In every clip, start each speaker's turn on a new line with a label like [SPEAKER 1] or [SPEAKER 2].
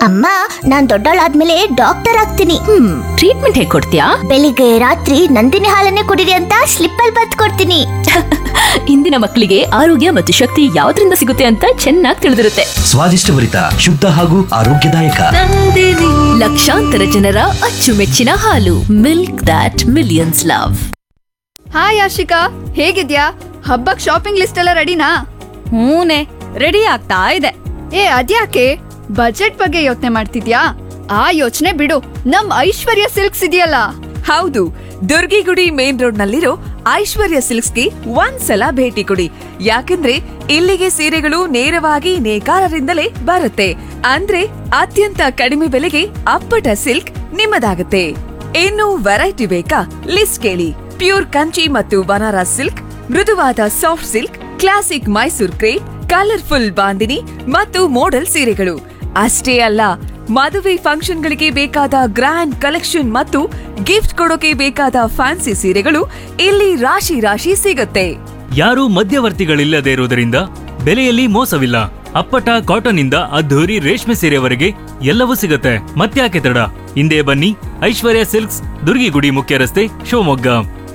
[SPEAKER 1] ಅಮ್ಮ ನಾನ್ ದೊಡ್ಡವಳಾದ್ಮೇಲೆ ಡಾಕ್ಟರ್ ಆಗ್ತೀನಿ
[SPEAKER 2] ಹ್ಮ್ ಟ್ರೀಟ್ಮೆಂಟ್ ಹೇಗ್ ಕೊಡ್ತೀಯಾ
[SPEAKER 1] ಬೆಳಿಗ್ಗೆ ರಾತ್ರಿ ನಂದಿನಿ ಹಾಲನ್ನೇ ಕುಡಿರಿ ಅಂತ ಸ್ಲಿಪ್ ಅಲ್ಲಿ ಬತ್ ಕೊಡ್ತೀನಿ
[SPEAKER 2] ಇಂದಿನ ಮಕ್ಕಳಿಗೆ ಆರೋಗ್ಯ ಮತ್ತು ಶಕ್ತಿ ಯಾವ್ದ್ರಿಂದ ಸಿಗುತ್ತೆ ಅಂತ ಚೆನ್ನಾಗಿ ತಿಳಿದಿರುತ್ತೆ
[SPEAKER 3] ಸ್ವಾದಿಷ್ಟಭರಿತ ಶುದ್ಧ ಹಾಗೂ ಆರೋಗ್ಯದಾಯಕ
[SPEAKER 2] ಲಕ್ಷಾಂತರ ಜನರ ಅಚ್ಚುಮೆಚ್ಚಿನ ಹಾಲು milk that millions love
[SPEAKER 4] hi Ashika ಹೇಗಿದ್ಯಾ ಹಬ್ಬಕ್ ಶಾಪಿಂಗ್ ಲಿಸ್ಟ್ ಎಲ್ಲ ರೆಡಿನಾ
[SPEAKER 5] ಹೂನೆ ರೆಡಿ ಆಗ್ತಾ ಇದೆ
[SPEAKER 4] ಏ ಅದ್ಯಾಕೆ ಬಜೆಟ್ ಬಗ್ಗೆ ಯೋಚನೆ ಮಾಡ್ತಿದ್ಯಾ ಆ ಯೋಚನೆ ಬಿಡು ನಮ್ ಐಶ್ವರ್ಯ ಸಿಲ್ಕ್ಸ್ ಇದೆಯಲ್ಲ
[SPEAKER 6] ಹೌದು ದುರ್ಗಿಗುಡಿ ಮೇನ್ ರೋಡ್ ನಲ್ಲಿರೋ ಐಶ್ವರ್ಯ ಸಿಲ್ಕ್ಸ್ಗೆ ಒಂದ್ಸಲ ಭೇಟಿ ಕೊಡಿ ಯಾಕಂದ್ರೆ ಇಲ್ಲಿಗೆ ಸೀರೆಗಳು ನೇರವಾಗಿ ನೇಕಾರರಿಂದಲೇ ಬರುತ್ತೆ ಅಂದ್ರೆ ಅತ್ಯಂತ ಕಡಿಮೆ ಬೆಲೆಗೆ ಅಪ್ಪಟ ಸಿಲ್ಕ್ ನಿಮ್ಮದಾಗುತ್ತೆ ಇನ್ನು ವೆರೈಟಿ ಬೇಕಾ ಲಿಸ್ಟ್ ಕೇಳಿ ಪ್ಯೂರ್ ಕಂಚಿ ಮತ್ತು ಬನಾರಸ್ ಸಿಲ್ಕ್ ಮೃದುವಾದ soft silk classic Mysore crepe colourful bandhani ಮತ್ತು ಮೋಡಲ್ ಸೀರೆಗಳು ಅಷ್ಟೇ ಅಲ್ಲ ಮದುವೆ ಫಂಕ್ಷನ್ಗಳಿಗೆ ಬೇಕಾದ ಗ್ರ್ಯಾಂಡ್ ಕಲೆಕ್ಷನ್ ಮತ್ತು ಗಿಫ್ಟ್ ಕೊಡೋಕೆ ಬೇಕಾದ ಫ್ಯಾನ್ಸಿ ಸೀರೆಗಳು ಇಲ್ಲಿ ರಾಶಿ ರಾಶಿ ಸಿಗುತ್ತೆ
[SPEAKER 7] ಯಾರೂ ಮಧ್ಯವರ್ತಿಗಳಿಲ್ಲದೆ ಇರುವುದರಿಂದ ಬೆಲೆಯಲ್ಲಿ ಮೋಸವಿಲ್ಲ ಅಪ್ಪಟ ಕಾಟನ್ ಇಂದ ಅದ್ಧೂರಿ ರೇಷ್ಮೆ ಸೀರೆವರೆಗೆ ಎಲ್ಲವೂ ಸಿಗುತ್ತೆ ಮತ್ತ್ಯಾಕೆ ತಡ ಹಿಂದೆ ಬನ್ನಿ ಐಶ್ವರ್ಯ ಸಿಲ್ಕ್ಸ್ ದುರ್ಗಿಗುಡಿ ಮುಖ್ಯ ರಸ್ತೆ ಶಿವಮೊಗ್ಗ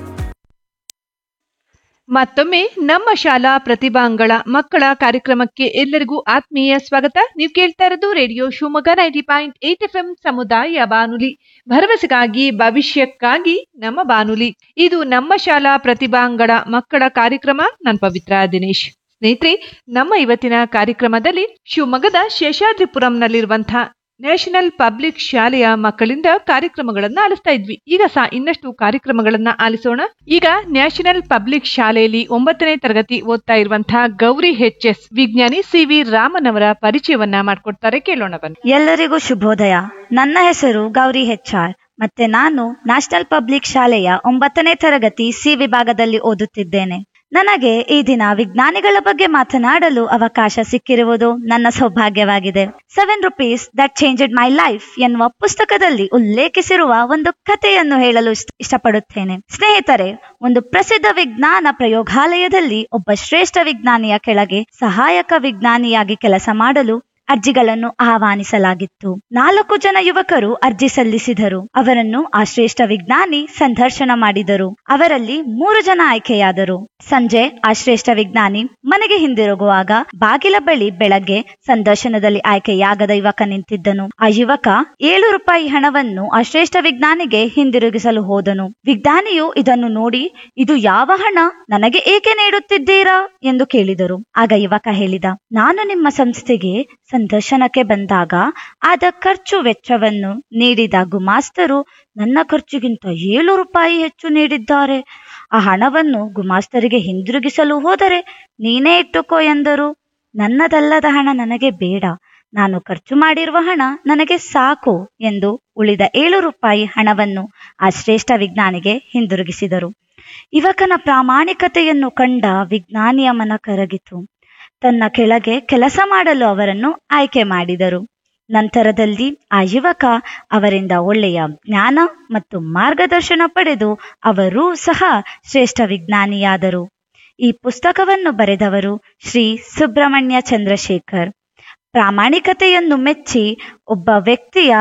[SPEAKER 8] ಮತ್ತೊಮ್ಮೆ ನಮ್ಮ ಶಾಲಾ ಪ್ರತಿಭಾಂಗಳ ಮಕ್ಕಳ ಕಾರ್ಯಕ್ರಮಕ್ಕೆ ಎಲ್ಲರಿಗೂ ಆತ್ಮೀಯ ಸ್ವಾಗತ ನೀವು ಕೇಳ್ತಾ ಇರೋದು radio Shivamogga ninety point eight F M ಸಮುದಾಯ ಬಾನುಲಿ ಭರವಸೆಗಾಗಿ ಭವಿಷ್ಯಕ್ಕಾಗಿ ನಮ್ಮ ಬಾನುಲಿ ಇದು ನಮ್ಮ ಶಾಲಾ ಪ್ರತಿಭಾಂಗಳ ಮಕ್ಕಳ ಕಾರ್ಯಕ್ರಮ ನಾನು ಪವಿತ್ರ ದಿನೇಶ್ ಸ್ನೇಹಿತರೆ ನಮ್ಮ ಇವತ್ತಿನ ಕಾರ್ಯಕ್ರಮದಲ್ಲಿ ಶಿವಮೊಗ್ಗದ ಶೇಷಾದ್ರಿಪುರಂನಲ್ಲಿರುವಂತಹ ನ್ಯಾಷನಲ್ ಪಬ್ಲಿಕ್ ಶಾಲೆಯ ಮಕ್ಕಳಿಂದ ಕಾರ್ಯಕ್ರಮಗಳನ್ನ ಆಲಿಸ್ತಾ ಇದ್ವಿ ಈಗ ಸಹ ಇನ್ನಷ್ಟು ಕಾರ್ಯಕ್ರಮಗಳನ್ನ ಆಲಿಸೋಣ ಈಗ ನ್ಯಾಷನಲ್ ಪಬ್ಲಿಕ್ ಶಾಲೆಯಲ್ಲಿ ಒಂಬತ್ತನೇ ತರಗತಿ ಓದ್ತಾ ಇರುವಂತಹ ಗೌರಿ ಎಚ್ ಎಸ್ ವಿಜ್ಞಾನಿ ಸಿ ವಿ ರಾಮನ್ ಅವರ ಪರಿಚಯವನ್ನ ಮಾಡ್ಕೊಡ್ತಾರೆ ಕೇಳೋಣ ಬನ್ನಿ
[SPEAKER 9] ಎಲ್ಲರಿಗೂ ಶುಭೋದಯ ನನ್ನ ಹೆಸರು ಗೌರಿ ಹೆಚ್ಆರ್ ಮತ್ತೆ ನಾನು ನ್ಯಾಷನಲ್ ಪಬ್ಲಿಕ್ ಶಾಲೆಯ ಒಂಬತ್ತನೇ ತರಗತಿ ಸಿ ವಿಭಾಗದಲ್ಲಿ ಓದುತ್ತಿದ್ದೇನೆ ನನಗೆ ಈ ದಿನ ವಿಜ್ಞಾನಿಗಳ ಬಗ್ಗೆ ಮಾತನಾಡಲು ಅವಕಾಶ ಸಿಕ್ಕಿರುವುದು ನನ್ನ ಸೌಭಾಗ್ಯವಾಗಿದೆ seven rupees that changed my life ಎನ್ನುವ ಪುಸ್ತಕದಲ್ಲಿ ಉಲ್ಲೇಖಿಸಿರುವ ಒಂದು ಕಥೆಯನ್ನು ಹೇಳಲು ಇಷ್ಟ- ಇಷ್ಟಪಡುತ್ತೇನೆ ಸ್ನೇಹಿತರೆ ಒಂದು ಪ್ರಸಿದ್ಧ ವಿಜ್ಞಾನ ಪ್ರಯೋಗಾಲಯದಲ್ಲಿ ಒಬ್ಬ ಶ್ರೇಷ್ಠ ವಿಜ್ಞಾನಿಯ ಕೆಳಗೆ ಸಹಾಯಕ ವಿಜ್ಞಾನಿಯಾಗಿ ಕೆಲಸ ಮಾಡಲು ಅರ್ಜಿಗಳನ್ನು ಆಹ್ವಾನಿಸಲಾಗಿತ್ತು ನಾಲ್ಕು ಜನ ಯುವಕರು ಅರ್ಜಿ ಸಲ್ಲಿಸಿದರು ಅವರನ್ನು ಆ ಶ್ರೇಷ್ಠ ವಿಜ್ಞಾನಿ ಸಂದರ್ಶನ ಮಾಡಿದರು ಅವರಲ್ಲಿ ಮೂರು ಜನ ಆಯ್ಕೆಯಾದರು ಸಂಜೆ ಆ ಶ್ರೇಷ್ಠ ವಿಜ್ಞಾನಿ ಮನೆಗೆ ಹಿಂದಿರುಗುವಾಗ ಬಾಗಿಲ ಬಳಿ ಬೆಳಗ್ಗೆ ಸಂದರ್ಶನದಲ್ಲಿ ಆಯ್ಕೆಯಾಗದ ಯುವಕ ನಿಂತಿದ್ದನು ಆ ಯುವಕ ಏಳು ರೂಪಾಯಿ ಹಣವನ್ನು ಆ ಶ್ರೇಷ್ಠ ವಿಜ್ಞಾನಿಗೆ ಹಿಂದಿರುಗಿಸಲು ಹೋದನು ವಿಜ್ಞಾನಿಯು ಇದನ್ನು ನೋಡಿ ಇದು ಯಾವ ಹಣ ನನಗೆ ಏಕೆ ನೀಡುತ್ತಿದ್ದೀರಾ ಎಂದು ಕೇಳಿದರು ಆಗ ಯುವಕ ಹೇಳಿದ ನಾನು ನಿಮ್ಮ ಸಂಸ್ಥೆಗೆ ಸಂದರ್ಶನಕ್ಕೆ ಬಂದಾಗ ಆದ ಖರ್ಚು ವೆಚ್ಚವನ್ನು ನೀಡಿದ ಗುಮಾಸ್ತರು ನನ್ನ ಖರ್ಚಿಗಿಂತ ಏಳು ರೂಪಾಯಿ ಹೆಚ್ಚು ನೀಡಿದ್ದಾರೆ ಆ ಹಣವನ್ನು ಗುಮಾಸ್ತರಿಗೆ ಹಿಂದಿರುಗಿಸಲು ಹೋದರೆ ನೀನೇ ಇಟ್ಟುಕೋ ಎಂದರು ನನ್ನದಲ್ಲದ ಹಣ ನನಗೆ ಬೇಡ ನಾನು ಖರ್ಚು ಮಾಡಿರುವ ಹಣ ನನಗೆ ಸಾಕು ಎಂದು ಉಳಿದ ಏಳು ರೂಪಾಯಿ ಹಣವನ್ನು ಆ ಶ್ರೇಷ್ಠ ವಿಜ್ಞಾನಿಗೆ ಹಿಂದಿರುಗಿಸಿದರು ಯುವಕನ ಪ್ರಾಮಾಣಿಕತೆಯನ್ನು ಕಂಡ ವಿಜ್ಞಾನಿಯ ಮನ ಕರಗಿತು ತನ್ನ ಕೆಳಗೆ ಕೆಲಸ ಮಾಡಲು ಅವರನ್ನು ಆಯ್ಕೆ ಮಾಡಿದರು ನಂತರದಲ್ಲಿ ಆ ಯುವಕ ಅವರಿಂದ ಒಳ್ಳೆಯ ಜ್ಞಾನ ಮತ್ತು ಮಾರ್ಗದರ್ಶನ ಪಡೆದು ಅವರೂ ಸಹ ಶ್ರೇಷ್ಠ ವಿಜ್ಞಾನಿಯಾದರು ಈ ಪುಸ್ತಕವನ್ನು ಬರೆದವರು ಶ್ರೀ ಸುಬ್ರಹ್ಮಣ್ಯ ಚಂದ್ರಶೇಖರ್ ಪ್ರಾಮಾಣಿಕತೆಯನ್ನು ಮೆಚ್ಚಿ ಒಬ್ಬ ವ್ಯಕ್ತಿಯ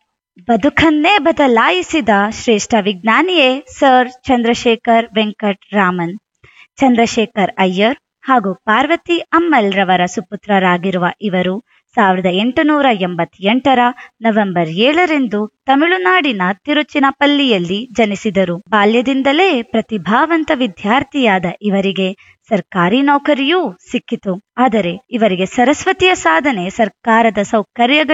[SPEAKER 9] ಬದುಕನ್ನೇ ಬದಲಾಯಿಸಿದ ಶ್ರೇಷ್ಠ ವಿಜ್ಞಾನಿಯೇ ಸರ್ ಚಂದ್ರಶೇಖರ್ ವೆಂಕಟ್ ರಾಮನ್ ಚಂದ್ರಶೇಖರ್ ಅಯ್ಯರ್ ಹಾಗೂ ಪಾರ್ವತಿ ಅಮ್ಮಲ್ ರವರ ಸುಪುತ್ರರಾಗಿರುವ ಇವರು ಸಾವಿರದ ಎಂಟುನೂರ ಎಂಬತ್ತೆಂಟರ ನವೆಂಬರ್ ಏಳರಂದು ತಮಿಳುನಾಡಿನ ತಿರುಚಿನಪಲ್ಲಿಯಲ್ಲಿ ಜನಿಸಿದರು ಬಾಲ್ಯದಿಂದಲೇ ಪ್ರತಿಭಾವಂತ ವಿದ್ಯಾರ್ಥಿಯಾದ ಇವರಿಗೆ ಸರ್ಕಾರಿ ನೌಕರಿಯೂ ಸಿಕ್ಕಿತು ಆದರೆ ಇವರಿಗೆ ಸರಸ್ವತಿಯ ಸಾಧನೆ ಸರ್ಕಾರದ ಸೌಕರ್ಯಗಳ